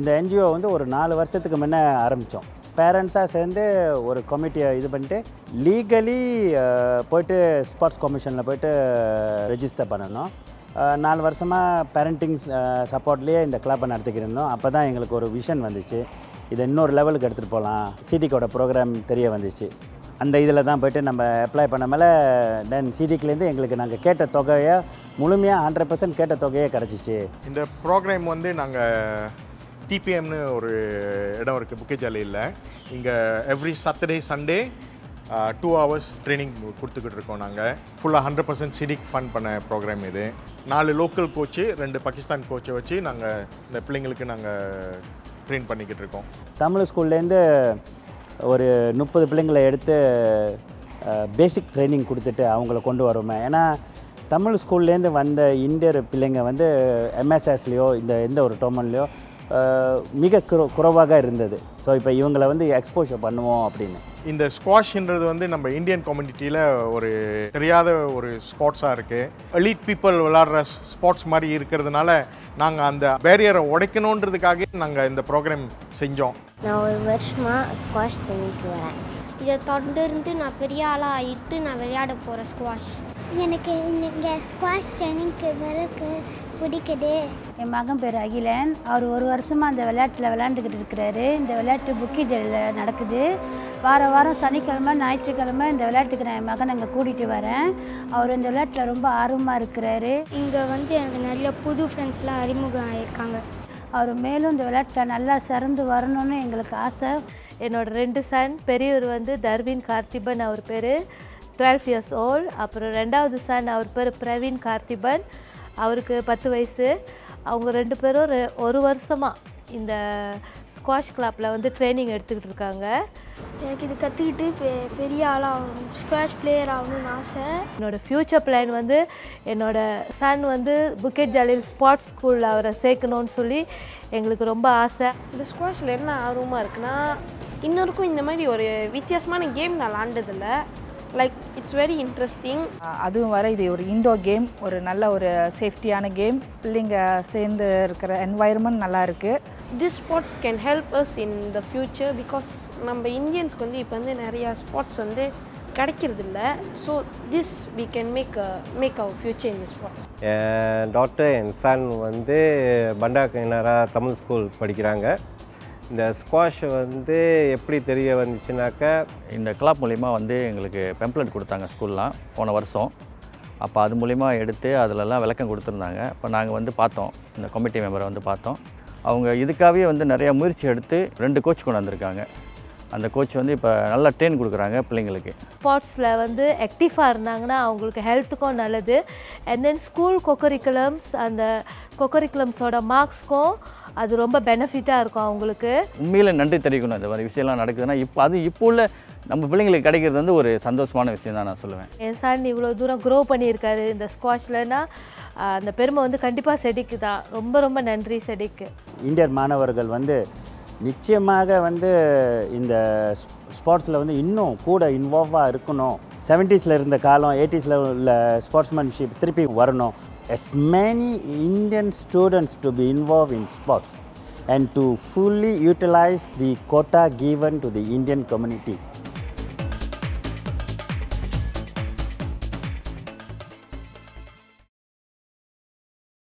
இந்த என்ஜிஓ வந்து ஒரு நாலு வருஷத்துக்கு முன்னே ஆரம்பித்தோம் பேரண்ட்ஸாக சேர்ந்து ஒரு கமிட்டியை இது பண்ணிட்டு லீகலி போயிட்டு ஸ்போர்ட்ஸ் கமிஷனில் போயிட்டு ரெஜிஸ்டர் பண்ணணும் அஹ், நாலு வருஷமாக பேரண்டிங் சப்போர்ட்லேயே இந்த கிளப்பை நடத்திக்கிட்டு இருந்தோம் அப்போ தான் எங்களுக்கு ஒரு விஷன் வந்துச்சு இதை இன்னொரு லெவலுக்கு எடுத்துகிட்டு போகலாம் சிடிக்கோட ப்ரோக்ராம் தெரிய வந்துச்சு அந்த இதில் தான் போயிட்டு நம்ம அப்ளை பண்ண மேலே தென் சிடிக்குலேருந்து எங்களுக்கு நாங்கள் கேட்ட தொகையை முழுமையாக ஹண்ட்ரட் பர்சன்ட் கேட்ட தொகையே கிடச்சிச்சு இந்த ப்ரோக்ராம் வந்து நாங்கள் டிபிஎம்னு ஒரு இடம் இருக்குது புக்கேஜாலியில் இங்கே every Saturday Sunday two hours training கொடுத்துக்கிட்டு இருக்கோம் நாங்கள் ஃபுல்லாக ஹண்ட்ரட் பர்சன்ட் சிடிக் ஃபண்ட் பண்ண ப்ரோக்ராம் இது நாலு லோக்கல் கோச்சு ரெண்டு பாகிஸ்தான் கோச்சை வச்சு நாங்கள் இந்த பிள்ளைங்களுக்கு நாங்கள் ட்ரெயின் பண்ணிக்கிட்டு இருக்கோம் தமிழ் ஸ்கூல்லேருந்து ஒரு முப்பது பிள்ளைங்களை எடுத்து பேசிக் ட்ரைனிங் கொடுத்துட்டு அவங்கள கொண்டு வரோமே ஏன்னா தமிழ் ஸ்கூல்லேருந்து வந்த இந்தியர் பிள்ளைங்க வந்து எம்எஸ்எஸ்லேயோ இந்த எந்த ஒரு டோர்மெண்ட்லேயோ மிக குற குறைவாக இருந்தது ஸோ இப்போ இவங்களை வந்து எக்ஸ்போஷர் பண்ணுவோம் அப்படின்னு இந்த ஸ்குவாஷ்ன்றது வந்து நம்ம இந்தியன் கம்யூனிட்டியில் ஒரு தெரியாத ஒரு ஸ்போர்ட்ஸாக இருக்குது எலீட் பீப்புள் விளாடுற ஸ்போர்ட்ஸ் மாதிரி இருக்கிறதுனால நாங்கள் அந்த பேரியரை உடைக்கணுன்றதுக்காக நாங்கள் இந்த ப்ரோக்ராம் செஞ்சோம் நான் ஒரு வருஷமாக ஸ்குவாஷ் ட்ரைனிங்க்கு வரேன் இதை தொடர்ந்து நான் பெரிய ஆளாக ஆகிட்டு நான் விளையாட போகிறேன் ஸ்குவாஷ் எனக்கு இங்கே ஸ்குவாஷ் ட்ரைனிங்க்கு வரக்கு பிடிக்குது என் மகன் பேர் அகிலன் அவர் ஒரு வருஷமாக அந்த விளையாட்டில் விளையாண்டுக்கிட்டு இருக்கிறாரு இந்த விளையாட்டு புக்கி ஜெல்லில் நடக்குது வார வாரம் சனிக்கிழமை ஞாயிற்றுக்கிழமை இந்த விளையாட்டுக்கு நான் என் மகன் அங்கே கூட்டிகிட்டு வரேன் அவர் இந்த விளையாட்டில் ரொம்ப ஆர்வமாக இருக்கிறாரு இங்கே வந்து எனக்கு நிறைய புது ஃப்ரெண்ட்ஸ்லாம் அறிமுகம் ஆகியிருக்காங்க அவர் மேலும் இந்த விளையாட்டில் நல்லா சிறந்து வரணும்னு எங்களுக்கு ஆசை என்னோட ரெண்டு சன் பெரியவர் வந்து தர்வின் கார்த்திபன் அவர் பேர் டுவெல் இயர்ஸ் ஓல்ட் அப்புறம் ரெண்டாவது சன் அவர் பேர் பிரவீன் கார்த்திபன் அவருக்கு பத்து வயசு அவங்க ரெண்டு பேரும் ரெ- ஒரு வருஷமாக இந்த ஸ்குவாஷ் கிளப்பில் வந்து ட்ரைனிங் எடுத்துக்கிட்டு இருக்காங்க எனக்கு இது கற்றுக்கிட்டு பெ பெரிய ஆளாக ஆகணும் ஸ்குவாஷ் பிளேயர் ஆகணும்னு ஆசை என்னோட ஃப்யூச்சர் பிளான் வந்து என்னோட சன் வந்து புக்கெட் ஜாலியில் ஸ்போர்ட்ஸ் ஸ்கூலில் அவரை சேர்க்கணும்னு சொல்லி எங்களுக்கு ரொம்ப ஆசை இந்த ஸ்குவாஷில் என்ன ஆர்வமாக இருக்குன்னா இன்னொருக்கும் இந்த மாதிரி ஒரு வித்தியாசமான கேம் நான் விளாண்டதில்ல லைக் இட்ஸ் வெரி இன்ட்ரெஸ்டிங் அதுவும் வர இது ஒரு இன்டோர் கேம் ஒரு நல்ல ஒரு சேஃப்டியான கேம் பிள்ளைங்க சேர்ந்து இருக்கிற என்வாயர்மெண்ட் நல்லா இருக்குது this sports can help us in the future because நம்ம இந்தியன்ஸ்க்கு வந்து இப்போ வந்து நிறையா ஸ்போர்ட்ஸ் வந்து கிடைக்கிறது இல்ல so this we can make make our future in the sports என் டாக்டர் என் சன் வந்து பண்டா கிணரா தமிழ் ஸ்கூல் படிக்கிறாங்க இந்த ஸ்குவாஷ் வந்து எப்படி தெரிய வந்துச்சுனாக்கா இந்த கிளப் மூலிமா வந்து எங்களுக்கு பெம்ப்ளெட் கொடுத்தாங்க ஸ்கூல்லாம் போன வருஷம் அப்போ அது மூலிமா எடுத்து அதிலெல்லாம் விளக்கம் கொடுத்துருந்தாங்க இப்போ நாங்கள் வந்து பார்த்தோம் இந்த கமிட்டி மெம்பரை வந்து பார்த்தோம் அவங்க இதுக்காகவே வந்து நிறைய முயற்சி எடுத்து ரெண்டு கோச் கொண்டு வந்திருக்காங்க அந்த கோச் வந்து இப்போ நல்லா ட்ரெயின் கொடுக்குறாங்க பிள்ளைங்களுக்கு ஸ்போர்ட்ஸில் வந்து ஆக்டிவாக இருந்தாங்கன்னா அவங்களுக்கு ஹெல்த்துக்கும் நல்லது அண்ட் தென் ஸ்கூல் கொக்கரிக்குலம்ஸ் அந்த கொக்கரிக்குலம்ஸோட மார்க்ஸ்க்கும் அது ரொம்ப பெனிஃபிட்டாக இருக்கும் அவங்களுக்கு உண்மையில் நன்றி தெரிவிக்கணும் இந்த மாதிரி விஷயம்லாம் நடக்குதுன்னா இப்போ அது இப்போ உள்ள நம்ம பிள்ளைங்களுக்கு கிடைக்கிறது வந்து ஒரு சந்தோஷமான விஷயம் தான் நான் சொல்லுவேன் என் சன் இவ்வளோ தூரம் க்ரோ பண்ணியிருக்காரு இந்த ஸ்குவாஷ்லனா அந்த பெருமை வந்து கண்டிப்பாக செடிக்கு தான் ரொம்ப ரொம்ப நன்றி செடிக்கு இந்தியர் மாணவர்கள் வந்து நிச்சயமாக வந்து இந்த ஸ்போர்ட்ஸில் வந்து இன்னும் கூட இன்வால்வாக இருக்கணும் செவன்ட்டீஸில் இருந்த காலம் எயிட்டிஸில் உள்ள ஸ்போர்ட்ஸ்மேன்ஷிப் திருப்பி வரணும் as many Indian students to be involved in sports and to fully utilize the quota given to the Indian community.